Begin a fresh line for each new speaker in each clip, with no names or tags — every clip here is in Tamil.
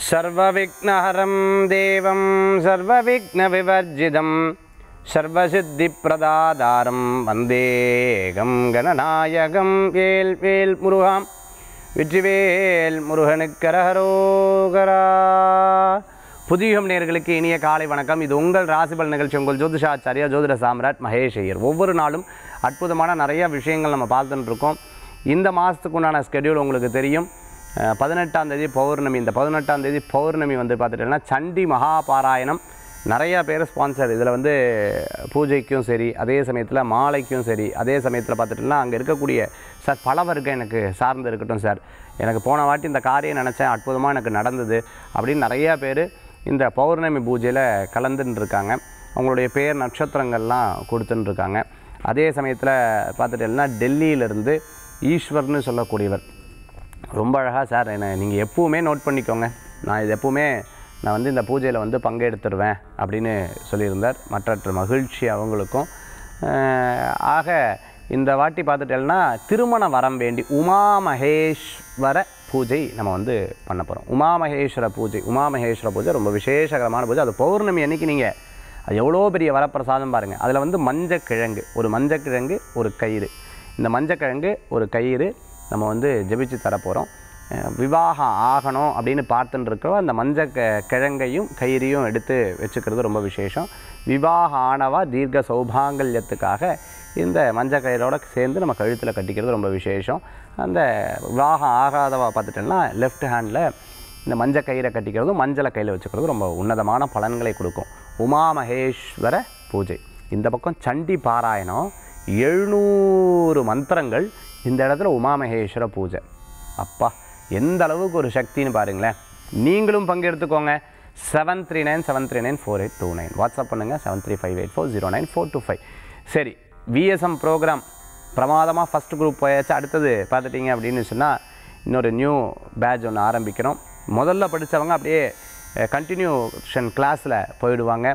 सर्वविघ्नहरं देवं सर्वविघ्नविवर्जितं सर्वसिद्धिप्रदातारं वन्देகம் கணநாயகம் வேல் வேல் முருகாம் வெற்றிவேல் முருகனுக்கரகரோகரா புதியம் நேர்களுக்கு இனிய காலை வணக்கம் இது உங்கள் ராசிபல் நிகழ்ச்சி உங்கள் ஜோதிஷாச்சாரியா ஜோதிட சாம்ராட் மகேஷ் ஐயர் ஒவ்வொரு நாளும் அற்புதமான நிறைய விஷயங்கள் நம்ம பார்த்துட்டு இருக்கோம் இந்த மாதத்துக்கு உண்டான ஸ்கெடியூல் உங்களுக்கு தெரியும் அஹ், பதினெட்டாம் தேதி பௌர்ணமி இந்த பதினெட்டாம் தேதி பௌர்ணமி வந்து பார்த்துட்டீங்கன்னா சண்டி மகாபாராயணம் நிறைய பேர் ஸ்பான்சர் இதில் வந்து பூஜைக்கும் சரி அதே சமயத்தில் மாலைக்கும் சரி அதே சமயத்தில் பார்த்துட்டீங்கன்னா அங்கே இருக்கக்கூடிய சார் பல வர்க்கம் எனக்கு சார்ந்து இருக்கட்டும் சார் எனக்கு போன வாட்டி இந்த காரியம் நினச்சேன் அற்புதமாக எனக்கு நடந்தது அப்படின்னு நிறையா பேர் இந்த பௌர்ணமி பூஜையில் கலந்துன்னு இருக்காங்க அவங்களுடைய பேர் நட்சத்திரங்கள்லாம் கொடுத்துன்னு இருக்காங்க அதே சமயத்தில் பார்த்துட்டீங்கன்னா டெல்லியிலேருந்து ஈஸ்வர்னு சொல்லக்கூடியவர் ரொம்ப அழகாக சார் என்னை நீங்கள் எப்பவுமே நோட் பண்ணிக்கோங்க நான் இது எப்பவுமே நான் வந்து இந்த பூஜையில் வந்து பங்கெடுத்துருவேன் அப்படின்னு சொல்லியிருந்தார் மற்றற்ற மகிழ்ச்சி அவங்களுக்கும் அஹ், ஆக இந்த வாட்டி பார்த்துட்டேன்னா திருமண வரம் வேண்டி உமா மகேஸ்வர பூஜை நம்ம வந்து பண்ண போகிறோம் உமா மகேஸ்வர பூஜை உமா மகேஸ்வர பூஜை ரொம்ப விசேஷகரமான பூஜை அது பௌர்ணமி அன்னைக்கு நீங்கள் அது எவ்வளோ பெரிய வரப்பிரசாதம் பாருங்கள் அதில் வந்து மஞ்சக்கிழங்கு ஒரு மஞ்சக்கிழங்கு ஒரு கயிறு இந்த மஞ்சக்கிழங்கு ஒரு கயிறு நம்ம வந்து ஜெபிச்சு தரப்போகிறோம் விவாகம் ஆகணும் அப்படின்னு பார்த்துட்டு இருக்கிறோம் அந்த மஞ்ச க கிழங்கையும் கயிறையும் எடுத்து வச்சுக்கிறது ரொம்ப விசேஷம் விவாக ஆனவா தீர்க்க சௌபாங்கல்யத்துக்காக இந்த மஞ்ச கயிறோட சேர்ந்து நம்ம கழுத்தில் கட்டிக்கிறது ரொம்ப விசேஷம் அந்த விவாகம் ஆகாதவா பார்த்துட்டோம்னா லெஃப்ட் ஹேண்டில் இந்த மஞ்ச கயிறை கட்டிக்கிறதும் மஞ்சளை கையில் வச்சுக்கிறது ரொம்ப உன்னதமான பலன்களை கொடுக்கும் உமா மகேஸ்வர பூஜை இந்த பக்கம் சண்டி பாராயணம் எழுநூறு மந்திரங்கள் இந்த இடத்துல உமா மகேஸ்வர பூஜை அப்பா எந்த அளவுக்கு ஒரு சக்தின்னு பாருங்களேன் நீங்களும் பங்கெடுத்துக்கோங்க seven three nine seven three nine four eight two nine WhatsApp பண்ணுங்கள் seven three five eight four zero nine four two five சரி விஎஸ்எம் ப்ரோக்ராம் பிரமாதமாக ஃபஸ்ட் குரூப் போயாச்சு அடுத்தது பார்த்துட்டிங்க அப்படின்னு சொன்னால் இன்னொரு நியூ பேட்ச் ஒன்று ஆரம்பிக்கிறோம் முதல்ல படித்தவங்க அப்படியே கண்டினியூஷன் கிளாஸில் போயிடுவாங்க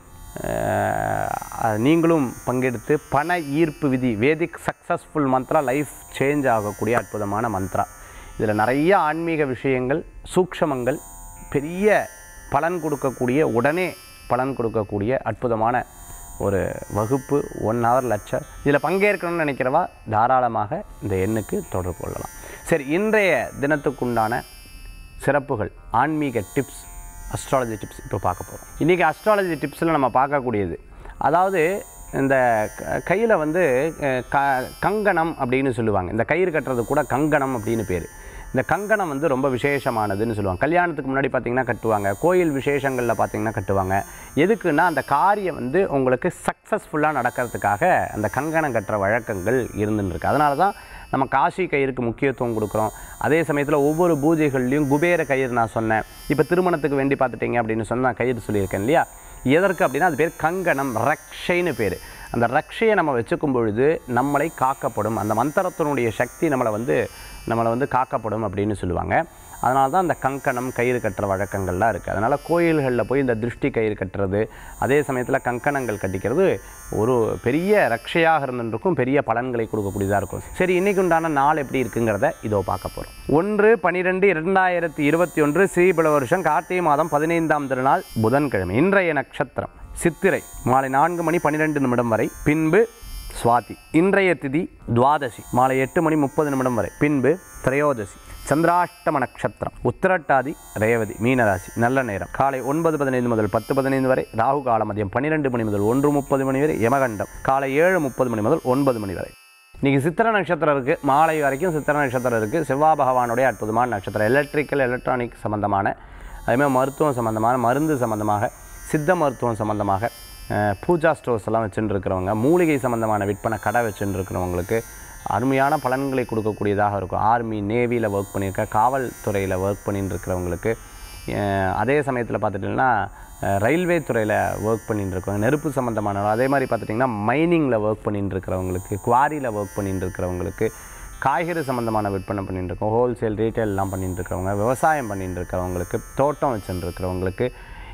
அஹ், நீங்களும் பங்கெடுத்து பண ஈர்ப்பு விதி Vedic successful mantra life change ஆகக்கூடிய அற்புதமான மந்த்ரா இதில் நிறைய ஆன்மீக விஷயங்கள் சூக்ஷமங்கள் பெரிய பலன் கொடுக்கக்கூடிய உடனே பலன் கொடுக்கக்கூடிய அற்புதமான ஒரு வகுப்பு ஒன் ஹவர் லட்சம் இதில் பங்கேற்கணும்னு நினைக்கிறவா தாராளமாக இந்த எண்ணுக்கு தொடர்பு கொள்ளலாம் சரி இன்றைய தினத்துக்குண்டான சிறப்புகள் ஆன்மீக டிப்ஸ் அஸ்ட்ராலஜி டிப்ஸ் இப்போ பார்க்க போகிறோம் இன்றைக்கி அஸ்ட்ராலஜி டிப்ஸில் நம்ம பார்க்கக்கூடியது அதாவது இந்த கையில் வந்து அஹ், க கங்கணம் அப்படின்னு சொல்லுவாங்க இந்த கயிறு கட்டுறது கூட கங்கணம் அப்படின்னு பேர் இந்த கங்கணம் வந்து ரொம்ப விசேஷமானதுன்னு சொல்லுவாங்க கல்யாணத்துக்கு முன்னாடி பார்த்தீங்கன்னா கட்டுவாங்க கோயில் விசேஷங்களில் பார்த்தீங்கன்னா கட்டுவாங்க எதுக்குன்னா அந்த காரியம் வந்து உங்களுக்கு சக்ஸஸ்ஃபுல்லாக நடக்கிறதுக்காக அந்த கங்கணம் கட்டுற வழக்கங்கள் இருந்துன்னு இருக்கு அதனால தான் நம்ம காசி கயிறுக்கு முக்கியத்துவம் கொடுக்குறோம் அதே சமயத்தில் ஒவ்வொரு பூஜைகள்லையும் குபேர கயிறு நான் சொன்னேன் இப்போ திருமணத்துக்கு வேண்டி பார்த்துட்டீங்க அப்படின்னு சொன்னால் நான் கயிறு சொல்லியிருக்கேன் இல்லையா எதற்கு அப்படின்னா அது பேர் கங்கணம் ரக்ஷைன்னு பேர் அந்த ரக்ஷையை நம்ம வச்சுக்கும் பொழுது நம்மளை காக்கப்படும் அந்த மந்திரத்தினுடைய சக்தி நம்மளை வந்து நம்மளை வந்து காக்கப்படும் அப்படின்னு சொல்லுவாங்க அதனால தான் அந்த கங்கணம் கயிறு கட்டுற வழக்கங்கள்லாம் இருக்குது அதனால் கோயில்களில் போய் இந்த திருஷ்டி கயிறு கட்டுறது அதே சமயத்தில் கங்கணங்கள் கட்டிக்கிறது ஒரு பெரிய ரக்ஷையாக இருந்துருக்கும் பெரிய பலன்களை கொடுக்கக்கூடியதாக இருக்கும் சரி இன்னைக்கு உண்டான நாள் எப்படி இருக்குங்கிறத இதோ பார்க்க போகிறோம் ஒன்று பன்னிரெண்டு இரண்டாயிரத்தி இருபத்தி ஒன்று ஸ்ரீபல வருஷம் கார்த்திகை மாதம் பதினைந்தாம் திருநாள் புதன்கிழமை இன்றைய நட்சத்திரம் சித்திரை மாலை நான்கு மணி பன்னிரெண்டு நிமிடம் வரை பின்பு சுவாதி இன்றைய திதி துவாதசி மாலை எட்டு மணி முப்பது நிமிடம் வரை பின்பு திரையோதசி சந்திராஷ்டம நட்சத்திரம் உத்திரட்டாதி ரேவதி மீனராசி நல்ல நேரம் காலை ஒன்பது பதினைந்து முதல் பத்து பதினைந்து வரை ராகு காலம் மதியம் பன்னிரெண்டு மணி முதல் ஒன்று முப்பது மணி வரை யமகண்டம் காலை ஏழு முப்பது மணி முதல் ஒன்பது மணி வரை இன்றைக்கி சித்திர நட்சத்திரம் இருக்குது மாலை வரைக்கும் சித்திர நட்சத்திரம் இருக்குது செவ்வாய் பகவானுடைய அற்புதமான நட்சத்திரம் எலக்ட்ரிக்கல் எலக்ட்ரானிக் சம்மந்தமான அதேமாதிரி மருத்துவம் சம்மந்தமான மருந்து சம்மந்தமாக சித்த மருத்துவம் சம்மந்தமாக அஹ், பூஜா ஸ்டோர்ஸ் எல்லாம் வச்சுட்டு இருக்கிறவங்க மூலிகை சம்மந்தமான விற்பனை கடை வச்சுட்டு இருக்கிறவங்களுக்கு அருமையான பலன்களை கொடுக்கக்கூடியதாக இருக்கும் ஆர்மி நேவியில் ஒர்க் பண்ணியிருக்க காவல்துறையில் ஒர்க் பண்ணிட்டு இருக்கிறவங்களுக்கு அஹ், அதே சமயத்தில் பார்த்துட்டிங்கன்னா அஹ், ரயில்வே துறையில் ஒர்க் பண்ணிட்டு இருக்கவங்க நெருப்பு சம்மந்தமான அதே மாதிரி பார்த்துட்டிங்கன்னா மைனிங்கில் ஒர்க் பண்ணிட்டு இருக்கிறவங்களுக்கு குவாரியில் ஒர்க் பண்ணிட்டு இருக்கிறவங்களுக்கு காய்கறி சம்மந்தமான விற்பனை பண்ணிட்டு இருக்கோம் ஹோல்சேல் ரீட்டைல்லாம் பண்ணிட்டு இருக்கிறவங்க விவசாயம் பண்ணிட்டு இருக்கிறவங்களுக்கு தோட்டம் வச்சுட்டு இருக்கிறவங்களுக்கு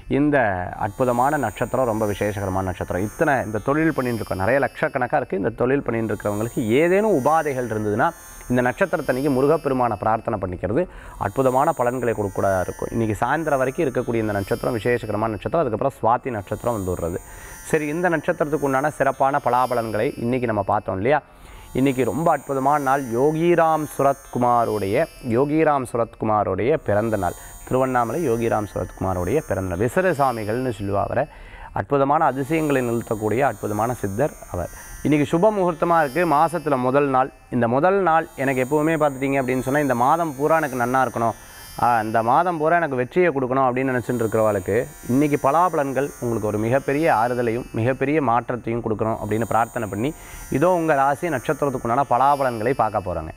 இந்த அற்புதமான நட்சத்திரம் ரொம்ப விசேஷகரமான நட்சத்திரம் இத்தனை இந்த தொழில் பண்ணிட்டு இருக்கோம் நிறைய லட்சக்கணக்காக இருக்குது இந்த தொழில் பண்ணிட்டு இருக்கிறவங்களுக்கு ஏதேனும் உபாதைகள் இருந்ததுன்னா இந்த நட்சத்திரத்தன்னைக்கு முருகப்பெருமானை பிரார்த்தனை பண்ணிக்கிறது அற்புதமான பலன்களை கொடுக்கூடாது இருக்கும் இன்றைக்கி சாயந்தரம் வரைக்கும் இருக்கக்கூடிய இந்த நட்சத்திரம் விசேஷகரமான நட்சத்திரம் அதுக்கப்புறம் சுவாதி நட்சத்திரம் வந்துடுறது சரி இந்த நட்சத்திரத்துக்கு உண்டான சிறப்பான பலாபலன்களை இன்றைக்கி நம்ம பார்த்தோம் இல்லையா இன்றைக்கி ரொம்ப அற்புதமான நாள் யோகிராம் சுரத்குமாருடைய யோகிராம் சுரத்குமாருடைய பிறந்த நாள் திருவண்ணாமலை யோகிராம் சுரத்குமாருடைய பிறந்த நாள் விசரசாமிகள்னு சொல்லுவா அவரை அற்புதமான அதிசயங்களை நிறுத்தக்கூடிய அற்புதமான சித்தர் அவர் இன்றைக்கி சுப முகூர்த்தமாக இருக்குது மாதத்தில் முதல் நாள் இந்த முதல் நாள் எனக்கு எப்போவுமே பார்த்துட்டிங்க அப்படின்னு சொன்னால் இந்த மாதம் பூரா எனக்கு நன்னா இருக்கணும் ஆ, இந்த மாதம் பூரா எனக்கு வெற்றியை கொடுக்கணும் அப்படின்னு நினச்சிட்டு இருக்கிறவளுக்கு இன்றைக்கி பலாபலன்கள் உங்களுக்கு ஒரு மிகப்பெரிய ஆறுதலையும் மிகப்பெரிய மாற்றத்தையும் கொடுக்கணும் அப்படின்னு பிரார்த்தனை பண்ணி இதோ உங்கள் ராசி நட்சத்திரத்துக்குண்டான பலாபலன்களை பார்க்க போகிறாங்க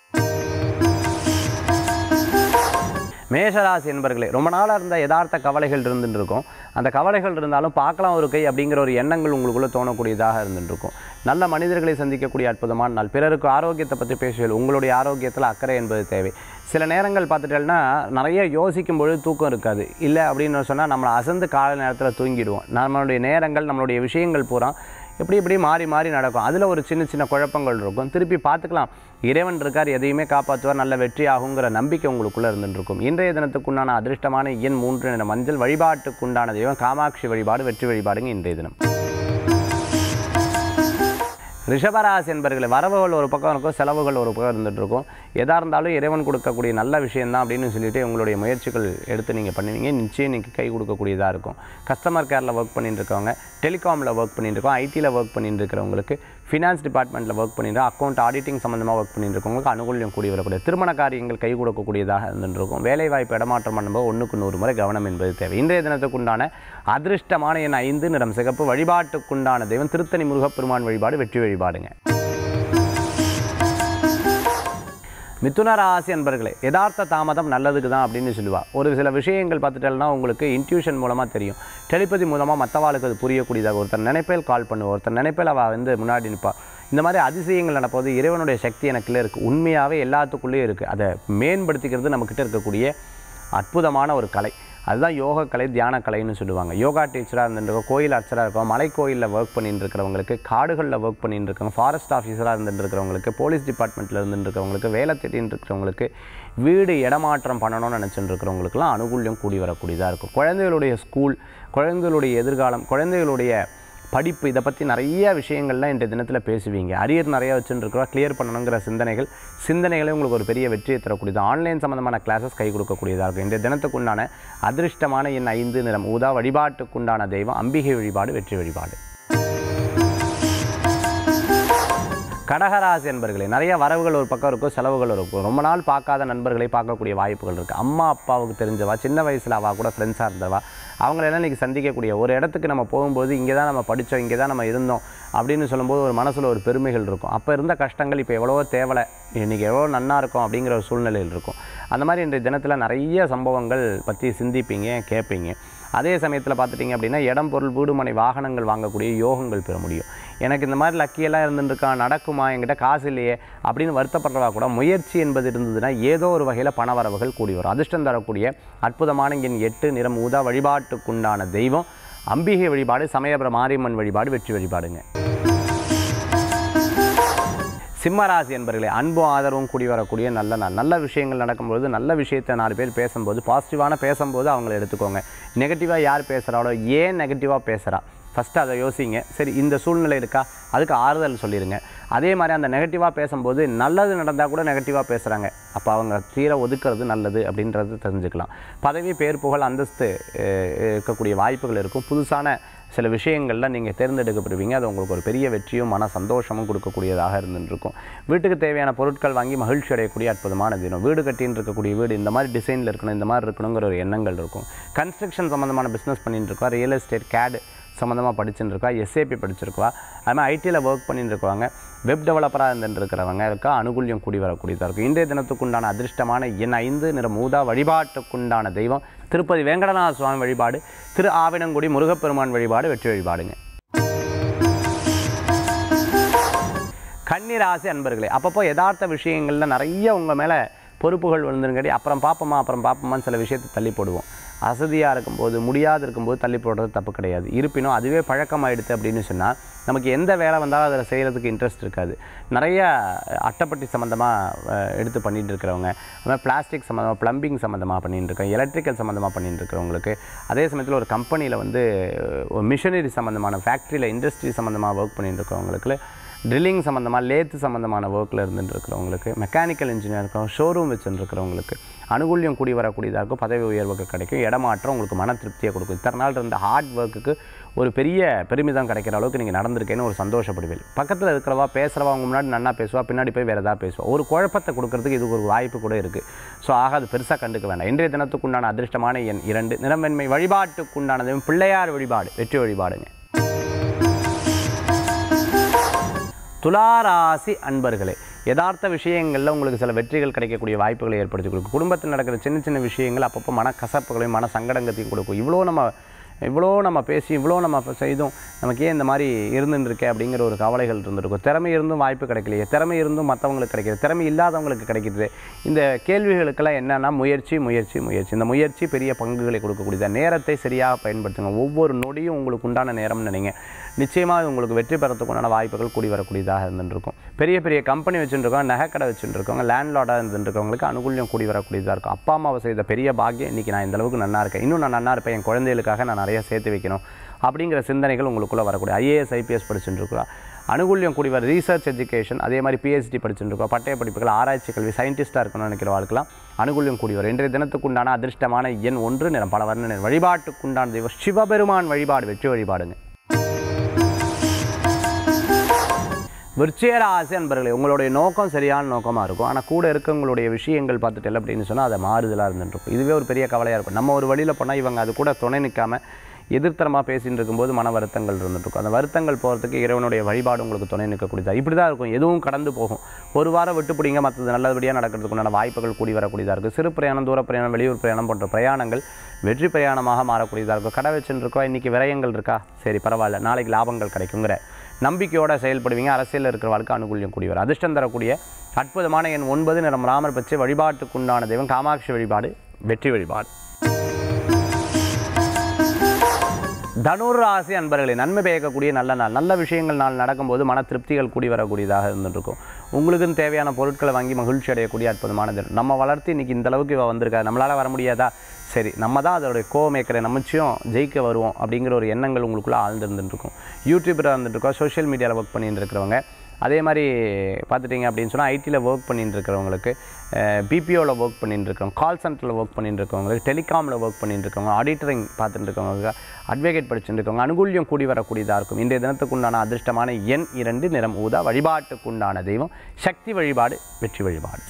மேஷராசி என்பர்களே ரொம்ப நாளாக இருந்த யதார்த்த கவலைகள் இருந்துட்டு இருக்கும் அந்த கவலைகள் இருந்தாலும் பார்க்கலாம் ஒரு கை அப்படிங்கிற ஒரு எண்ணங்கள் உங்களுக்குள்ளே தோணக்கூடியதாக இருந்துட்டு இருக்கும் நல்ல மனிதர்களை சந்திக்கக்கூடிய அற்புதமான நாள் பிறருக்கு ஆரோக்கியத்தை பற்றி பேசுவது உங்களுடைய ஆரோக்கியத்தில் அக்கறை என்பது தேவை சில நேரங்கள் பார்த்துட்டேன்னா நிறைய யோசிக்கும் பொழுது தூக்கம் இருக்காது இல்லை அப்படின்னு சொன்னால் நம்மளை அசந்து காலை நேரத்தில் தூங்கிடுவோம் நம்மளுடைய நேரங்கள் நம்மளுடைய விஷயங்கள் பூரா எப்படி இப்படி மாறி மாறி நடக்கும் அதில் ஒரு சின்ன சின்ன குழப்பங்கள் இருக்கும் திருப்பி பார்த்துக்கலாம் இறைவன் இருக்கார் எதையுமே காப்பாற்றுவார் நல்ல வெற்றி ஆகுங்கிற நம்பிக்கை உங்களுக்குள்ளே இருந்துட்டு இருக்கும் இன்றைய தினத்துக்குண்டான அதிர்ஷ்டமான எண் மூன்று என மஞ்சள் வழிபாட்டுக்குண்டான தெய்வம் காமாட்சி வழிபாடு வெற்றி வழிபாடுங்க இன்றைய தினம் ரிஷபராசி என்பர்களை வரவுகள் ஒரு பக்கம் இருக்கும் செலவுகள் ஒரு பக்கம் இருந்துட்டு இருக்கும் எதாக இருந்தாலும் இறைவன் கொடுக்கக்கூடிய நல்ல விஷயந்தான் அப்படின்னு சொல்லிட்டு உங்களுடைய முயற்சிகள் எடுத்து நீங்கள் பண்ணுவீங்க நிச்சயம் நீங்கள் கை கொடுக்கக்கூடியதாக இருக்கும் கஸ்டமர் கேரில் ஒர்க் பண்ணிட்டு இருக்கவங்க டெலிகாமில் ஒர்க் பண்ணிட்டு இருக்கோம் ஐடியில் ஒர்க் பண்ணிட்டு இருக்கிறவங்களுக்கு ஃபினான்ஸ் டிபார்ட்மெண்ட்டில் ஒர்க் பண்ணிட்டு அக்கௌண்ட் ஆடிட்டிங் சம்மந்தமாக ஒர்க் பண்ணிட்டு இருக்கவங்களுக்கு அனுகூல்யம் கூடி வரக்கூடிய திருமண காரியங்கள் கை கொடுக்கக்கூடியதாக இருந்துட்டு இருக்கும் வேலைவாய்ப்பு இடமாற்றம் பண்ணும்போது ஒன்றுக்கு நூறு முறை கவனம் என்பது தேவை இன்றைய தினத்துக்குண்டான அதிர்ஷ்டமான எண் ஐந்து நிறம் சிகப்பு வழிபாட்டுக்குண்டான தெய்வம் திருத்தணி முருகப்பெருமான் வழிபாடு வெற்றி வழிபாடுங்க மிதுன ராசி அன்பர்களே யதார்த்த தாமதம் நல்லதுக்கு தான் அப்படின்னு சொல்லுவா ஒரு சில விஷயங்கள் பார்த்துட்டேன்னா உங்களுக்கு இன்ட்யூஷன் மூலமாக தெரியும் டெலிபதி மூலமாக மற்றவாளுக்கு அது புரியக்கூடியதாக ஒருத்தர் நினைப்பேல் கால் பண்ணுவோம் ஒருத்தர் நினைப்பேல் அவள் வந்து முன்னாடி நிற்பா இந்த மாதிரி அதிசயங்கள் நடப்போது இறைவனுடைய சக்தி எனக்குள்ளே இருக்குது உண்மையாகவே எல்லாத்துக்குள்ளேயும் இருக்குது அதை மேம்படுத்திக்கிறது நம்மக்கிட்ட இருக்கக்கூடிய அற்புதமான ஒரு கலை அதுதான் யோக கலை தியான கலைன்னு சொல்லுவாங்க யோகா டீச்சராக இருந்துருக்கோம் கோயில் அர்ச்சராக இருக்கோம் மலை கோயிலில் ஒர்க் பண்ணிட்டு இருக்கிறவங்களுக்கு காடுகளில் ஒர்க் பண்ணிட்டு இருக்கவங்க ஃபாரஸ்ட் ஆஃபீஸராக இருந்துட்டு இருக்கிறவங்களுக்கு போலீஸ் டிபார்ட்மெண்ட்டில் இருந்துட்டு இருக்கிறவங்களுக்கு வேலை தேடின்னு இருக்கிறவங்களுக்கு வீடு இடமாற்றம் பண்ணணும்னு நினச்சிட்டு இருக்கிறவங்களுக்குலாம் அனுகூல்யம் கூடி வரக்கூடியதாக இருக்கும் குழந்தைகளுடைய ஸ்கூல் குழந்தைகளுடைய எதிர்காலம் குழந்தைகளுடைய படிப்பு இதை பற்றி நிறைய விஷயங்கள்லாம் இன்றைய தினத்தில் பேசுவீங்க அரியர் நிறைய வச்சுட்டு இருக்கிறோம் கிளியர் பண்ணணுங்கிற சிந்தனைகள் சிந்தனைகளே உங்களுக்கு ஒரு பெரிய வெற்றியை தரக்கூடியது ஆன்லைன் சம்மந்தமான கிளாஸஸ் கை கொடுக்கக்கூடியதாக இருக்கும் இன்றைய தினத்துக்குண்டான அதிர்ஷ்டமான எண் ஐந்து நிறம் ஊதா வழிபாட்டுக்குண்டான தெய்வம் அம்பிகை வழிபாடு வெற்றி வழிபாடு கடகராசி என்பர்களே நிறைய வரவுகள் ஒரு பக்கம் இருக்கும் செலவுகள் இருக்கும் ரொம்ப நாள் பார்க்காத நண்பர்களை பார்க்கக்கூடிய வாய்ப்புகள் இருக்குது அம்மா அப்பாவுக்கு தெரிஞ்சவா சின்ன வயசில் அவள் கூட ஃப்ரெண்ட்ஸாக இருந்தவா அவங்களெல்லாம் இன்றைக்கி சந்திக்கக்கூடிய ஒரு இடத்துக்கு நம்ம போகும்போது இங்கே தான் நம்ம படித்தோம் இங்கே தான் நம்ம இருந்தோம் அப்படின்னு சொல்லும்போது ஒரு மனசில் ஒரு பெருமைகள் இருக்கும் அப்போ இருந்த கஷ்டங்கள் இப்போ எவ்வளவோ தேவலை இன்றைக்கி எவ்வளோ நன்னா இருக்கும் அப்படிங்கிற ஒரு சூழ்நிலையில் இருக்கும் அந்த மாதிரி இன்றைய தினத்தில் நிறைய சம்பவங்கள் பற்றி சிந்திப்பீங்க கேட்பீங்க அதே சமயத்தில் பார்த்துட்டிங்க அப்படின்னா இடம் பொருள் வீடு மனை வாகனங்கள் வாங்கக்கூடிய யோகங்கள் பெற முடியும் எனக்கு இந்த மாதிரி லக்கியெல்லாம் இருந்துருக்கா நடக்குமா என்கிட்ட காசு இல்லையே அப்படின்னு வருத்தப்படுறவா கூட முயற்சி என்பது இருந்ததுன்னா ஏதோ ஒரு வகையில் பண வரவுகள் கூடி வரும் அதிர்ஷ்டம் தரக்கூடிய அற்புதமான எண் எட்டு நிறம் ஊதா வழிபாட்டுக்குண்டான தெய்வம் அம்பிகை வழிபாடு சமயபுர மாரியம்மன் வழிபாடு வெற்றி வழிபாடுங்க சிம்மராசி என்பர்களே அன்பும் ஆதரவும் கூடி வரக்கூடிய நல்ல நாள் நல்ல விஷயங்கள் நடக்கும்பொழுது நல்ல விஷயத்தை நாலு பேர் பேசும்போது பாசிட்டிவான பேசும்போது அவங்கள எடுத்துக்கோங்க நெகட்டிவாக யார் பேசுகிறாளோ ஏன் நெகட்டிவாக பேசுகிறா ஃபஸ்ட்டு அதை யோசிங்க சரி இந்த சூழ்நிலை இருக்கா அதுக்கு ஆறுதல் சொல்லிடுங்க அதே மாதிரி அந்த நெகட்டிவாக பேசும்போது நல்லது நடந்தால் கூட நெகட்டிவாக பேசுகிறாங்க அப்போ அவங்க தீர ஒதுக்குறது நல்லது அப்படின்றது தெரிஞ்சுக்கலாம் பதவி பேர் புகழ் அந்தஸ்து அஹ், இருக்கக்கூடிய வாய்ப்புகள் இருக்கும் புதுசான சில விஷயங்களில் நீங்கள் தேர்ந்தெடுக்கப்படுவீங்க அது உங்களுக்கு ஒரு பெரிய வெற்றியும் மன சந்தோஷமும் கொடுக்கக்கூடியதாக இருந்துட்டு இருக்கும் வீட்டுக்கு தேவையான பொருட்கள் வாங்கி மகிழ்ச்சி அடையக்கூடிய அற்புதமான தினம் வீடு கட்டின்னு இருக்கக்கூடிய வீடு இந்த மாதிரி டிசைனில் இருக்கணும் இந்த மாதிரி இருக்கணுங்கிற ஒரு எண்ணங்கள் இருக்கும் கன்ஸ்ட்ரக்ஷன் சம்மந்தமான பிஸ்னஸ் பண்ணிட்டு இருக்கோம் ரியல் எஸ்டேட் கேடு சம்மந்தமாக படிச்சுட்டு இருக்கா எஸ்ஏபி படிச்சிருக்கா அது மாதிரி ஐடியில் ஒர்க் பண்ணிட்டு இருக்காங்க வெப் டெவலப்பராக இருந்துட்டு இருக்கிறவங்க இருக்கா அனுகூல்யம் கூடி வரக்கூடியதாக இருக்கும் இன்றைய தினத்துக்குண்டான அதிர்ஷ்டமான எண் ஐந்து நிற மூதா வழிபாட்டுக்குண்டான தெய்வம் திருப்பதி வேங்கடநாத சுவாமி வழிபாடு திரு ஆவினங்குடி முருகப்பெருமான் வழிபாடு வெற்றி வழிபாடுங்க கன்னிராசி அன்பர்களே அப்பப்போ யதார்த்த விஷயங்களில் நிறைய உங்கள் மேலே பொறுப்புகள் விழுந்துருங்காட்டி அப்புறம் பார்ப்போமா அப்புறம் பார்ப்போமான்னு சில விஷயத்தை தள்ளி போடுவோம் அசதியாக இருக்கும்போது முடியாது இருக்கும்போது தள்ளி போடுறது தப்பு கிடையாது இருப்பினும் அதுவே பழக்கமாயிடுது அப்படின்னு சொன்னால் நமக்கு எந்த வேலை வந்தாலும் அதில் செய்கிறதுக்கு இன்ட்ரெஸ்ட் இருக்காது நிறைய அட்டைப்பட்டி சம்மந்தமாக எடுத்து பண்ணிட்டு இருக்கிறவங்க அது மாதிரி பிளாஸ்டிக் சம்மந்தமாக ப்ளம்பிங் சம்மந்தமாக பண்ணிட்டு இருக்கோம் எலக்ட்ரிக்கல் சம்மந்தமாக பண்ணிட்டு இருக்கிறவங்களுக்கு அதே சமயத்தில் ஒரு கம்பெனியில் வந்து ஒரு மிஷினரி சம்மந்தமான ஃபேக்ட்ரியில் இண்டஸ்ட்ரி சம்மந்தமாக ஒர்க் பண்ணிட்டு இருக்கிறவங்களுக்கு ட்ரில்லிங் சம்மந்தமாக லேத்து சம்மந்தமான ஒர்க்கில் இருந்துட்டு இருக்கிறவங்களுக்கு மெக்கானிக்கல் இன்ஜினியர் இருக்கும் ஷோரூம் வச்சுட்டு இருக்கிறவங்களுக்கு அனுகூல்யம் கூடி வரக்கூடியதாக இருக்கும் பதவி உயர்வுக்கு கிடைக்கும் இடமாற்றம் உங்களுக்கு மன திருப்தியை கொடுக்கும் இத்தனை நாள் இருந்த ஹார்ட் ஒர்க்குக்கு ஒரு பெரிய பெருமிதம் கிடைக்கிற அளவுக்கு நீங்கள் நடந்திருக்கேன்னு ஒரு சந்தோஷப்படுவீங்க பக்கத்தில் இருக்கிறவா பேசுகிறவா அவங்க முன்னாடி நன்னா பேசுவா பின்னாடி போய் வேறு ஏதாவது பேசுவா ஒரு குழப்பத்தை கொடுக்கறதுக்கு இது ஒரு வாய்ப்பு கூட இருக்குது ஸோ ஆக அது பெருசாக கண்டுக்க வேண்டாம் இன்றைய தினத்துக்குண்டான அதிர்ஷ்டமான எண் இரண்டு நிறமென்மை வழிபாட்டுக்குண்டானது பிள்ளையார் வழிபாடு வெற்றி வழிபாடுங்க துளாராசி அன்பர்களே யதார்த்த விஷயங்களில் உங்களுக்கு சில வெற்றிகள் கிடைக்கக்கூடிய வாய்ப்புகளை ஏற்படுத்தி கொடுக்கும் குடும்பத்தில் நடக்கிற சின்ன சின்ன விஷயங்கள் அப்பப்போ மன கசப்புகளையும் மன சங்கடங்கத்தையும் கொடுக்கும் இவ்வளோ நம்ம இவ்வளோ நம்ம பேசி இவ்வளோ நம்ம செய்தும் நமக்கு ஏன் இந்த மாதிரி இருந்துட்டு இருக்கே அப்படிங்கிற ஒரு கவலைகள் இருந்திருக்கும் திறமை இருந்தும் வாய்ப்பு கிடைக்கலையே திறமை இருந்தும் மற்றவங்களுக்கு கிடைக்கிது திறமை இல்லாதவங்களுக்கு கிடைக்கிது இந்த கேள்விகளுக்கெல்லாம் என்னென்னா முயற்சி முயற்சி முயற்சி இந்த முயற்சி பெரிய பங்குகளை கொடுக்கக்கூடியது நேரத்தை சரியாக பயன்படுத்துங்க ஒவ்வொரு நொடியும் உங்களுக்கு உண்டான நேரம்னு நினைங்க நிச்சயமாக இது உங்களுக்கு வெற்றி பெறத்துக்கு உண்டான வாய்ப்புகள் கூடி வரக்கூடியதாக இருந்துருக்கும் பெரிய பெரிய கம்பெனி வச்சுருக்கோம் நகைக்கடை வச்சுருக்கோங்க லேண்ட்லார்டாக இருந்துருக்கவங்களுக்கு அனுகூல்யம் கூடி வரக்கூடியதாக இருக்கும் அப்பா அம்மாவை செய்த பெரிய பாக்கியம் இன்றைக்கி நான் இந்த அளவுக்கு நல்லா இருக்கேன் இன்னும் நான் நல்லா இருப்பேன் என் குழந்தைகளுக்காக நான் நிறைய சேர்த்து வைக்கணும் அப்படிங்கிற சிந்தனைகள் உங்களுக்குள்ளே வரக்கூடிய ஐஏஎஸ் ஐபிஎஸ் படிச்சுட்டு இருக்கிறா அனுகூல்யம் கூடி வர ரீசர்ச் எஜுகேஷன் அதே மாதிரி பிஹெச்டி படிச்சுட்டு இருக்கோம் பட்டய படிப்புகள் ஆராய்ச்சி கல்வி சயின்டிஸ்ட்டாக இருக்கணும்னு நினைக்கிற வாழ்க்கலாம் அனுகூல்யம் கூடி வரும் இன்றைய தினத்துக்குண்டான அதிர்ஷ்டமான எண் ஒன்று நிறம் பல வர்ண நிறம் வழிபாட்டுக்குண்டான தெய்வம் சிவபெருமான் வழிபாடு வெற்றி வழிபாடுங்க விருச்சிகராசி அன்பர்களே உங்களுடைய நோக்கம் சரியான நோக்கமாக இருக்கும் ஆனால் கூட இருக்கவங்களுடைய விஷயங்கள் பார்த்துட்டு அப்படின்னு சொன்னால் அதை மாறுதலாக இருந்துருக்கும் இதுவே ஒரு பெரிய கவலையாக இருக்கும் நம்ம ஒரு வழியில் போனால் இவங்க அது கூட துணை நிற்காம எதிர்த்தரமாக பேசிட்டு இருக்கும்போது மன வருத்தங்கள் இருந்துட்டுருக்கும் அந்த வருத்தங்கள் போகிறதுக்கு இறைவனுடைய வழிபாடு உங்களுக்கு துணை நிற்கக்கூடியதா இப்படி தான் இருக்கும் எதுவும் கடந்து போகும் ஒரு வாரம் விட்டு பிடிங்க மற்றது நல்லபடியாக நடக்கிறதுக்கு உண்டான வாய்ப்புகள் கூடி வரக்கூடியதாக இருக்குது சிறு பிரயாணம் தூர பிரயாணம் வெளியூர் பிரயாணம் போன்ற பிரயாணங்கள் வெற்றி பிரயாணமாக மாறக்கூடியதாக இருக்கும் கடை வச்சுட்டு இருக்கோம் இன்றைக்கி விரயங்கள் இருக்கா சரி பரவாயில்ல நாளைக்கு லாபங்கள் கிடைக்குங்கிற நம்பிக்கையோடு செயல்படுவீங்க அரசியலில் இருக்கிற வாழ்க்கை அனுகூல்யம் கூடி வரும் அதிர்ஷ்டம் தரக்கூடிய அற்புதமான எண் ஒன்பது நிறம் ராமர் பச்சை வழிபாட்டுக்குண்டான தெய்வம் காமாட்சி வழிபாடு வெற்றி வழிபாடு தனுர் ராசி அன்பர்களே நன்மை பயக்கக்கூடிய நல்ல நாள் நல்ல விஷயங்கள் நாள் நடக்கும்போது மன திருப்திகள் கூடி வரக்கூடியதாக இருந்துருக்கும் உங்களுக்குன்னு தேவையான பொருட்களை வாங்கி மகிழ்ச்சி அடையக்கூடிய அற்புதமான தினம் நம்ம வளர்த்து இன்றைக்கி இந்த அளவுக்கு இவ வந்திருக்கா நம்மளால் வர முடியாதா சரி நம்ம தான் அதோடைய கோமேக்கரை நம்மச்சியும் ஜெயிக்க வருவோம் அப்படிங்கிற ஒரு எண்ணங்கள் உங்களுக்குள்ளே ஆழ்ந்துருந்துருக்கும் யூடியூபராக இருந்துருக்கோம் சோஷியல் மீடியாவில் ஒர்க் பண்ணிட்டு இருக்கிறவங்க அதே மாதிரி பார்த்துட்டிங்க அப்படின்னு சொன்னால் ஐடியில் ஒர்க் பண்ணிட்டு இருக்கிறவங்களுக்கு பிபிஓவில் ஒர்க் பண்ணிட்டு இருக்கிறவங்க கால் சென்டரில் ஒர்க் பண்ணிட்டு இருக்கவங்களுக்கு டெலிகாமில் ஒர்க் பண்ணிட்டு இருக்கவங்க ஆடிட்டரிங் பார்த்துட்டு இருக்கவங்க அட்வொகேட் படிச்சுட்டு இருக்கவங்க அனுகூல்யம் கூடி வரக்கூடியதாக இருக்கும் இன்றைய தினத்துக்குண்டான அதிர்ஷ்டமான எண் இரண்டு நிறம் ஊதா வழிபாட்டுக்குண்டான தெய்வம் சக்தி வழிபாடு வெற்றி வழிபாடு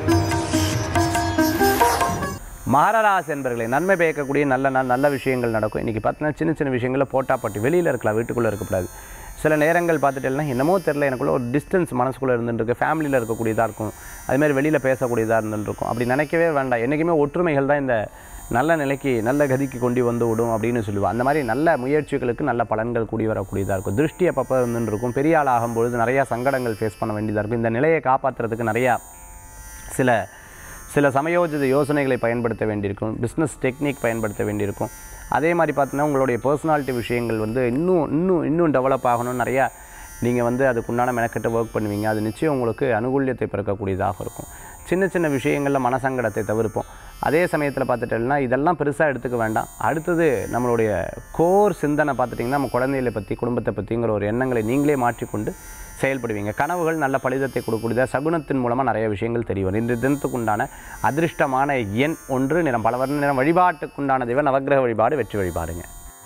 மகரராசி என்பர்களே நன்மை பயக்கக்கூடிய நல்ல நாள் நல்ல விஷயங்கள் நடக்கும் இன்றைக்கி பார்த்தீங்கன்னா சின்ன சின்ன விஷயங்களில் போட்டாப்பட்டி வெளியில் இருக்கலாம் வீட்டுக்குள்ளே இருக்கக்கூடாது சில நேரங்கள் பார்த்துட்டேன்னா என்னமோ தெரில எனக்குள்ள ஒரு டிஸ்டன்ஸ் மனசுக்குள்ளே இருந்துருக்கு ஃபேமிலியில் இருக்கக்கூடியதாக இருக்கும் அதுமாதிரி வெளியில் பேசக்கூடியதாக இருந்துருக்கும் அப்படி நினைக்கவே வேண்டாம் என்றைக்குமே ஒற்றுமைகள் தான் இந்த நல்ல நிலைக்கு நல்ல கதிக்கு கொண்டு வந்து விடும் அப்படின்னு சொல்லுவாள் அந்த மாதிரி நல்ல முயற்சிகளுக்கு நல்ல பலன்கள் கூடி வரக்கூடியதாக இருக்கும் திருஷ்டி அப்பப்போ இருந்துருக்கும் பெரிய ஆள் ஆகும்பொழுது நிறையா சங்கடங்கள் ஃபேஸ் பண்ண வேண்டியதாக இருக்கும் இந்த நிலையை காப்பாற்றுறதுக்கு நிறையா சில சில சமயோஜித யோசனைகளை பயன்படுத்த வேண்டியிருக்கும் பிஸ்னஸ் டெக்னிக் பயன்படுத்த வேண்டியிருக்கும் அதே மாதிரி பார்த்தீங்கன்னா உங்களுடைய பர்சனாலிட்டி விஷயங்கள் வந்து இன்னும் இன்னும் இன்னும் டெவலப் ஆகணும் நிறையா நீங்கள் வந்து அதுக்குண்டான மெனக்கெட்டு ஒர்க் பண்ணுவீங்க அது நிச்சயம் உங்களுக்கு அனுகூல்யத்தை பிறக்கக்கூடியதாக இருக்கும் சின்ன சின்ன விஷயங்களில் மனசங்கடத்தை தவிர்ப்போம் அதே சமயத்தில் பார்த்துட்டோம்னா இதெல்லாம் பெருசாக எடுத்துக்க வேண்டாம் அடுத்தது நம்மளுடைய கோர் சிந்தனை பார்த்துட்டிங்கன்னா நம்ம குழந்தைகளை பற்றி குடும்பத்தை பற்றிங்கிற ஒரு எண்ணங்களை நீங்களே மாற்றிக்கொண்டு செயல்படுவீங்க கனவுகள் நல்ல பலிதத்தை கொடுக்கக்கூடிய சகுனத்தின் மூலமாக நிறைய விஷயங்கள் தெரிய வரும் இன்று தினத்துக்குண்டான அதிர்ஷ்டமான எண் ஒன்று நிறம் பல வர்ண நிறம் வழிபாட்டுக்குண்டான தெய்வம் நவக்கிரக வழிபாடு வெற்றி வழிபாடுங்க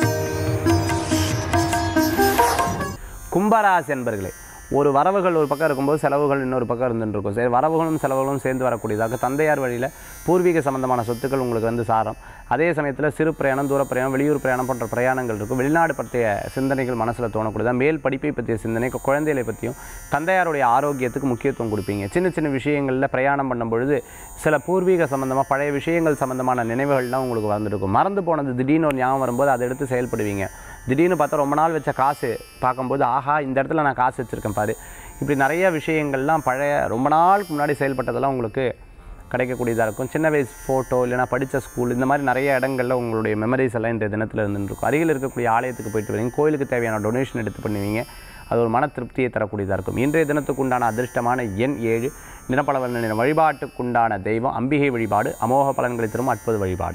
கும்பராசி என்பர்களே ஒரு வரவுகள் ஒரு பக்கம் இருக்கும்போது செலவுகள் இன்னொரு பக்கம் இருந்துட்டு இருக்கும் சரி வரவுகளும் செலவுகளும் சேர்ந்து வரக்கூடியதாக தந்தையார் வழியில் பூர்வீக சம்பந்தமான சொத்துக்கள் உங்களுக்கு வந்து சாரம் அதே சமயத்தில் சிறு பிரயாணம் தூர பிரயாணம் வெளியூர் பிரயாணம் போன்ற பிரயாணங்கள் இருக்கும் வெளிநாடு பற்றிய சிந்தனைகள் மனசில் தோணக்கூடியதாக மேல் படிப்பை பற்றிய சிந்தனை குழந்தைகளை பற்றியும் தந்தையாருடைய ஆரோக்கியத்துக்கு முக்கியத்துவம் கொடுப்பீங்க சின்ன சின்ன விஷயங்களில் பிரயாணம் பண்ணும் பொழுது சில பூர்வீக சம்பந்தமாக பழைய விஷயங்கள் சம்பந்தமான நினைவுகள்லாம் உங்களுக்கு வந்துருக்கும் மறந்து போனது திடீர்னு ஒரு ஞாபகம் வரும்போது அதை எடுத்து செயல்படுவீங்க திடீர்னு பார்த்தா ரொம்ப நாள் வச்ச காசு பார்க்கும்போது ஆஹா இந்த இடத்துல நான் காசு வச்சுருக்கேன் பாரு இப்படி நிறைய விஷயங்கள்லாம் பழைய ரொம்ப நாளுக்கு முன்னாடி செயல்பட்டதெல்லாம் உங்களுக்கு கிடைக்கக்கூடியதாக இருக்கும் சின்ன வயசு ஃபோட்டோ இல்லைனா படித்த ஸ்கூல் இந்த மாதிரி நிறைய இடங்களில் உங்களுடைய மெமரிஸ் எல்லாம் இந்த தினத்தில் இருந்துருக்கும் அருகில் இருக்கக்கூடிய ஆலயத்துக்கு போயிட்டு வரீங்க கோயிலுக்கு தேவையான டொனேஷன் எடுத்து பண்ணுவீங்க அது ஒரு மன திருப்தியை தரக்கூடியதாக இருக்கும் இன்றைய தினத்துக்கு உண்டான அதிர்ஷ்டமான எண் ஏழு நிறப்பலவன் நிற வழிபாட்டுக்குண்டான தெய்வம் அம்பிகை வழிபாடு அமோக பலன்களை தரும் அற்புத வழிபாடு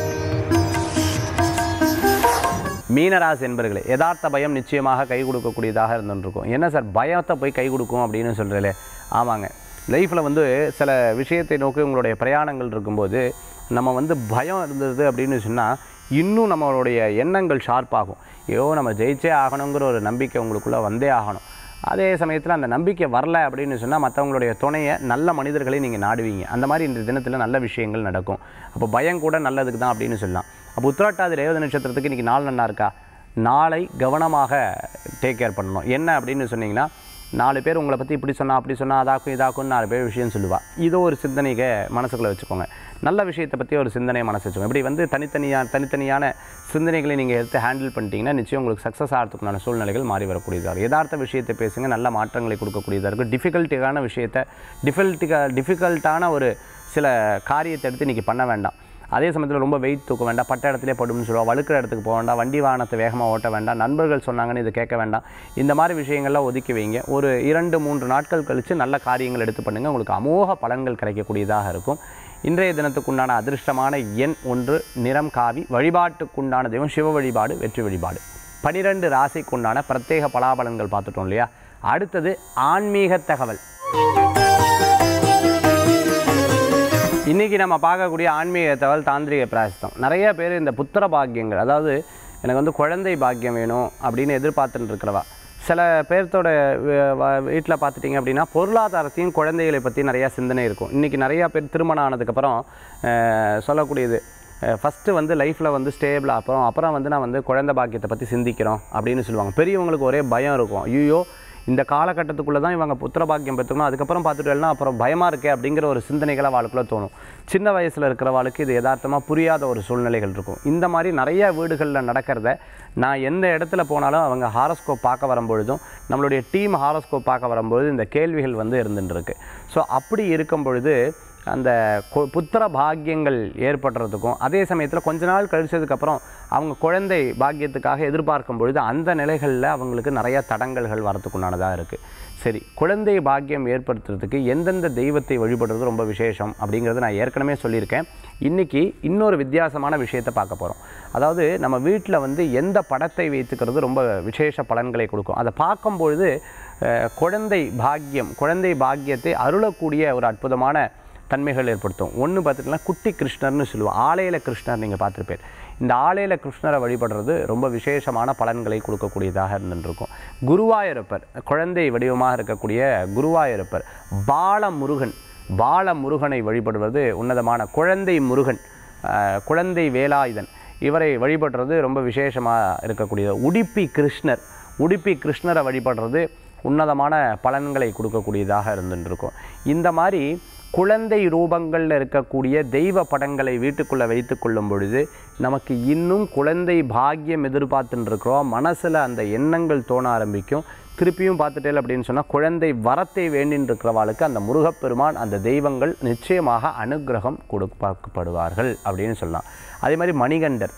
மீனராசி என்பர்களே யதார்த்த பயம் நிச்சயமாக கை கொடுக்கக்கூடியதாக இருந்துருக்கும் என்ன சார் பயத்தை போய் கை கொடுக்கும் அப்படின்னு சொல்கிறீங்களே ஆமாங்க லைஃப்பில் வந்து சில விஷயத்தை நோக்கி உங்களுடைய பிரயாணங்கள் இருக்கும்போது நம்ம வந்து பயம் இருந்தது அப்படின்னு சொன்னால் இன்னும் நம்மளுடைய எண்ணங்கள் ஷார்ப்பாகும் ஐயோ நம்ம ஜெயிச்சே ஆகணுங்கிற ஒரு நம்பிக்கை உங்களுக்குள்ளே வந்தே ஆகணும் அதே சமயத்தில் அந்த நம்பிக்கை வரல அப்படின்னு சொன்னால் மற்றவங்களுடைய துணையை நல்ல மனிதர்களை நீங்கள் நாடுவீங்க அந்த மாதிரி இந்த தினத்தில் நல்ல விஷயங்கள் நடக்கும் அப்போ பயம் கூட நல்லதுக்கு தான் அப்படின்னு சொல்லலாம் அப்போ உத்திராட்டாதி ரேவதி நட்சத்திரத்துக்கு இன்றைக்கி நாள் நல்லா இருக்கா நாளை கவனமாக டேக் கேர் பண்ணணும் என்ன அப்படின்னு சொன்னீங்கன்னா நாலு பேர் உங்களை பற்றி இப்படி சொன்னா அப்படி சொன்னா அதாக்கும் இதாக்கும் நாலு பேர் விஷயம் சொல்லுவா இதோ ஒரு சிந்தனையை மனசுக்குள்ளே வச்சுக்கோங்க நல்ல விஷயத்தை பற்றி ஒரு சிந்தனையை மனசு வச்சுக்கோங்க இப்படி வந்து தனித்தனியான தனித்தனியான சிந்தனைகளை நீங்கள் எடுத்து ஹேண்டில் பண்ணிட்டீங்கன்னா நிச்சயம் உங்களுக்கு சக்ஸஸ் ஆகிறதுக்குண்டான சூழ்நிலைகள் மாறி வரக்கூடியதாக இருக்கும் யதார்த்த விஷயத்தை பேசுங்க நல்ல மாற்றங்களை கொடுக்கக்கூடியதாக இருக்கும் டிஃபிகல்ட்டியான விஷயத்தை டிஃபிகல்ட்டிக டிஃபிகல்ட்டான ஒரு சில காரியத்தை எடுத்து இன்றைக்கி பண்ண வேண்டாம் அதே சமயத்தில் ரொம்ப வெயிட் தூக்க வேண்டாம் பட்ட இடத்துலேயே படும்னு சொல்லுவோம் வழுக்கிற இடத்துக்கு போக வேண்டாம் வண்டி வாகனத்தை வேகமாக ஓட்ட வேண்டாம் நண்பர்கள் சொன்னாங்கன்னு இதை கேட்க வேண்டாம் இந்த மாதிரி விஷயங்கள்லாம் ஒதுக்கி வைங்க ஒரு இரண்டு மூன்று நாட்கள் கழித்து நல்ல காரியங்கள் எடுத்து பண்ணுங்கள் உங்களுக்கு அமோக பலன்கள் கிடைக்கக்கூடியதாக இருக்கும் இன்றைய தினத்துக்குண்டான அதிர்ஷ்டமான எண் ஒன்று நிறம் காவி வழிபாட்டுக்குண்டான தெய்வம் சிவ வழிபாடு வெற்றி வழிபாடு பனிரெண்டு ராசிக்குண்டான பிரத்யேக பலாபலன்கள் பார்த்துட்டோம் இல்லையா அடுத்தது ஆன்மீக தகவல் இன்றைக்கி நம்ம பார்க்கக்கூடிய ஆன்மீக தகவல் தாந்திரிக பிராயசத்தம் நிறைய பேர் இந்த புத்திர பாக்கியங்கள் அதாவது எனக்கு வந்து குழந்தை பாக்கியம் வேணும் அப்படின்னு எதிர்பார்த்துட்டு இருக்கிறவா சில பேர்த்தோட வீட்டில் பார்த்துட்டிங்க அப்படின்னா பொருளாதாரத்தையும் குழந்தைகளை பற்றி நிறையா சிந்தனை இருக்கும் இன்றைக்கி நிறையா பேர் திருமணம் ஆனதுக்கப்புறம் அஹ், சொல்லக்கூடியது ஃபஸ்ட்டு வந்து லைஃப்பில் வந்து ஸ்டேபிளாக அப்புறம் அப்புறம் வந்து நான் வந்து குழந்தை பாக்கியத்தை பற்றி சிந்திக்கிறோம் அப்படின்னு சொல்லுவாங்க பெரியவங்களுக்கு ஒரே பயம் இருக்கும் ஐயோ இந்த காலகட்டத்துக்குள்ளே தான் இவங்க புத்திர பாக்கியம் பெற்றுக்கணும் அதுக்கப்புறம் பார்த்துட்டு அப்புறம் பயமாக இருக்கே அப்படிங்கிற ஒரு சிந்தனைகளை வாழ்க்குள்ளே தோணும் சின்ன வயசில் இருக்கிறவாளுக்கு இது யதார்த்தமாக புரியாத ஒரு சூழ்நிலைகள் இருக்கும் இந்த மாதிரி நிறைய வீடுகளில் நடக்கிறத நான் எந்த இடத்துல போனாலும் அவங்க ஹாரோஸ்கோப் பார்க்க வரும்பொழுதும் நம்மளுடைய டீம் ஹாரோஸ்கோப் பார்க்க வரும்பொழுது இந்த கேள்விகள் வந்து இருந்துட்டு இருக்கு ஸோ அப்படி இருக்கும் பொழுது அந்த கொ- புத்திர பாக்கியங்கள் ஏற்படுறதுக்கும் அதே சமயத்தில் கொஞ்ச நாள் கழிச்சதுக்கப்புறம் அவங்க குழந்தை பாக்கியத்துக்காக எதிர்பார்க்கும் பொழுது அந்த நிலைகளில் அவங்களுக்கு நிறைய தடங்கல்கள் வரத்துக்குண்டானதாக இருக்குது சரி குழந்தை பாக்கியம் ஏற்படுத்துறதுக்கு எந்தெந்த தெய்வத்தை வழிபடுறது ரொம்ப விசேஷம் அப்படிங்கிறது நான் ஏற்கனவே சொல்லியிருக்கேன் இன்றைக்கி இன்னொரு வித்தியாசமான விஷயத்தை பார்க்க போகிறோம் அதாவது நம்ம வீட்டில் வந்து எந்த படத்தை வைத்துக்கிறது ரொம்ப விசேஷ பலன்களை கொடுக்கும் அதை பார்க்கும்பொழுது அஹ், குழந்தை பாக்கியம் குழந்தை பாக்கியத்தை அருளக்கூடிய ஒரு அற்புதமான தன்மைகள் ஏற்படுத்தும் ஒன்று பார்த்துட்டிங்கன்னா குட்டி கிருஷ்ணர்னு சொல்லுவோம் ஆலயில கிருஷ்ணர் நீங்கள் பார்த்துருப்பேன் இந்த ஆலயில கிருஷ்ணரை வழிபடுறது ரொம்ப விசேஷமான பலன்களை கொடுக்கக்கூடியதாக இருந்துருக்கும் குருவாயூரப்பர் குழந்தை வடிவமாக இருக்கக்கூடிய குருவாயூரப்பர் பாலமுருகன் பாலமுருகனை வழிபடுவது உன்னதமான குழந்தை முருகன் ஆஹ், குழந்ை வேலாயுதன் இவரை வழிபடுறது ரொம்ப விசேஷமாக இருக்கக்கூடியது உடுப்பி கிருஷ்ணர் உடுப்பி கிருஷ்ணரை வழிபடுறது உன்னதமான பலன்களை கொடுக்கக்கூடியதாக இருந்துருக்கும் இந்த மாதிரி குழந்தை ரூபங்களில் இருக்கக்கூடிய தெய்வ படங்களை வீட்டுக்குள்ளே வைத்து கொள்ளும் பொழுது நமக்கு இன்னும் குழந்தை பாக்கியம் எதிர்பார்த்துட்டு இருக்கிறோம் மனசில் அந்த எண்ணங்கள் தோண ஆரம்பிக்கும் திருப்பியும் பார்த்துட்டேன் அப்படின்னு சொன்னால் குழந்தை வரத்தை வேண்டின்னு இருக்கிறவாளுக்கு அந்த முருகப்பெருமான் அந்த தெய்வங்கள் நிச்சயமாக அனுக்கிரகம் கொடுக்கப்படுவார்கள் அப்படின்னு சொல்லலாம் அதே மாதிரி மணிகண்டர்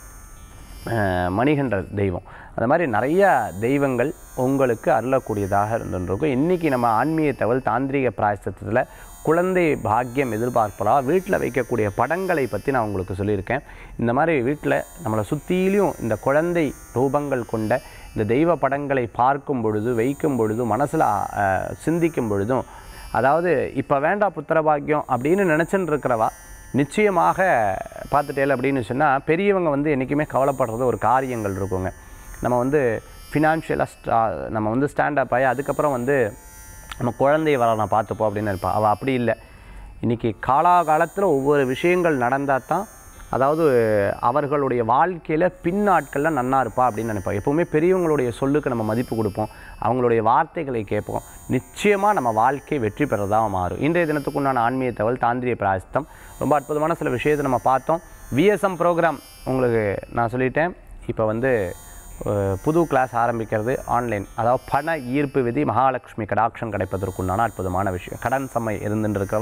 அஹ், மணிகண்டர் தெய்வம் அந்த மாதிரி நிறைய தெய்வங்கள் உங்களுக்கு அருளக்கூடியதாக இருந்துருக்கும் இன்றைக்கி நம்ம ஆன்மீக தகவல் தாந்திரிக பிராயசத்தில் குழந்தை பாக்கியம் எதிர்பார்ப்பதா வீட்டில் வைக்கக்கூடிய படங்களை பற்றி நான் உங்களுக்கு சொல்லியிருக்கேன் இந்த மாதிரி வீட்டில் நம்மளை சுற்றிலையும் இந்த குழந்தை ரூபங்கள் கொண்ட இந்த தெய்வ படங்களை பார்க்கும் பொழுது வைக்கும் பொழுது மனசில் சிந்திக்கும் பொழுதும் அதாவது இப்போ வேண்டாம் புத்திர பாக்கியம் அப்படின்னு நினச்சின்னு இருக்கிறவா நிச்சயமாக பார்த்துட்டேல் அப்படின்னு சொன்னால் பெரியவங்க வந்து என்றைக்குமே கவலைப்படுறது ஒரு காரியங்கள் இருக்குங்க நம்ம வந்து ஃபினான்ஷியலாக ஸ்டா நம்ம வந்து ஸ்டாண்டப் ஆகி அதுக்கப்புறம் வந்து நம்ம குழந்தைய வர நான் பார்த்துப்போம் அப்படின்னு இருப்பாள் அவள் அப்படி இல்லை இன்றைக்கி காலாகாலத்தில் ஒவ்வொரு விஷயங்கள் நடந்தால் தான் அதாவது அவர்களுடைய வாழ்க்கையில் பின்னாட்களில் நன்னா இருப்பா அப்படின்னு நினைப்போம் எப்போவுமே பெரியவங்களுடைய சொல்லுக்கு நம்ம மதிப்பு கொடுப்போம் அவங்களுடைய வார்த்தைகளை கேட்போம் நிச்சயமாக நம்ம வாழ்க்கை வெற்றி பெறதாக மாறும் இன்றைய தினத்துக்குண்டான ஆன்மீக தகவல் தாந்திரிய பிராயஸ்தம் ரொம்ப அற்புதமான சில விஷயத்தை நம்ம பார்த்தோம் விஎஸ்எம் ப்ரோக்ராம் உங்களுக்கு நான் சொல்லிட்டேன் இப்போ வந்து அஹ், புது கிளாஸ் ஆரம்பிக்கிறது ஆன்லைன் அதாவது பண ஈர்ப்பு விதி மகாலட்சுமி கடாட்சம் கிடைப்பதற்குண்டான அற்புதமான விஷயம் கடன் சம்மை இருந்துட்டு இருக்கிறவா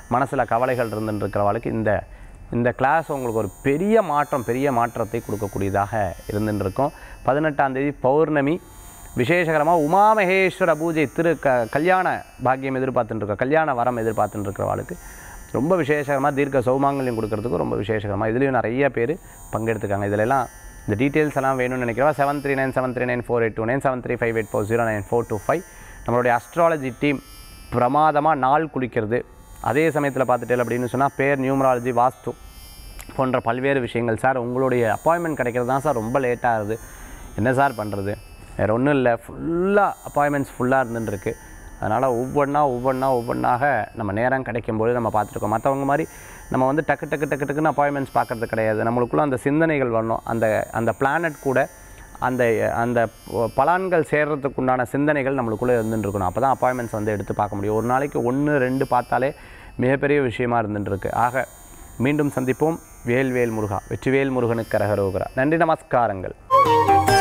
மனசில் கவலைகள் இருந்துட்டு இருக்கிறவளுக்கு இந்த இந்த கிளாஸ் உங்களுக்கு ஒரு பெரிய மாற்றம் பெரிய மாற்றத்தை கொடுக்கக்கூடியதாக இருந்துட்டு இருக்கும் பதினெட்டாம் தேதி பௌர்ணமி விசேஷகரமாக உமாமகேஸ்வர பூஜை திரு க கல்யாண பாக்கியம் எதிர்பார்த்துட்டு இருக்க கல்யாண வரம் எதிர்பார்த்துட்டு இருக்கிறவாளுக்கு ரொம்ப விசேஷகரமாக தீர்க்க சௌமாங்கல்யம் கொடுக்கறதுக்கு ரொம்ப விசேஷகரமாக இதுலேயும் நிறைய பேர் பங்கெடுத்துக்காங்க இதிலெல்லாம் இந்த டீட்டெயில்ஸ் எல்லாம் வேணும்னு நினைக்கிறவா seven three nine seven three nine four eight two nine seven three five eight four zero nine four two five நம்மளுடைய அஸ்ட்ராலஜி டீம் பிரமாதமாக நாள் குளிக்கிறது அதே சமயத்தில் பார்த்துட்டேன் அப்படின்னு சொன்னால் பேர் நியூமராலஜி வாஸ்து போன்ற பல்வேறு விஷயங்கள் சார் உங்களுடைய அப்பாயின்மெண்ட் கிடைக்கிறது தான் சார் ரொம்ப லேட்டாக ஆகுது என்ன சார் பண்ணுறது வேறு ஒன்றும் இல்லை ஃபுல்லாக அப்பாயின்மெண்ட்ஸ் ஃபுல்லாக இருந்துருக்கு அதனால் ஒவ்வொன்றா ஒவ்வொன்றா ஒவ்வொன்றாக நம்ம நேரம் கிடைக்கும்போது நம்ம பார்த்துருக்கோம் மற்றவங்க மாதிரி நம்ம வந்து டக்கு டக்கு டக்கு டக்குன்னு அப்பாயின்மெண்ட்ஸ் பார்க்கறது கிடையாது நம்மளுக்குள்ள அந்த சிந்தனைகள் வரணும் அந்த அந்த பிளானட் கூட அந்த அந்த பலான்கள் சேர்றதுக்கு உண்டான சிந்தனைகள் நம்மளுக்குள்ளே இருந்துட்டு இருக்கணும் அப்போ தான் அப்பாயின்மெண்ட்ஸ் வந்து எடுத்து பார்க்க முடியும் ஒரு நாளைக்கு ஒன்று ரெண்டு பார்த்தாலே மிகப்பெரிய விஷயமா இருந்துட்டு இருக்கு ஆக மீண்டும் சந்திப்போம் வேல்வேல் முருகா வெற்றிவேல் முருகனுக்கு கரகரோகரா நன்றி நமஸ்காரங்கள்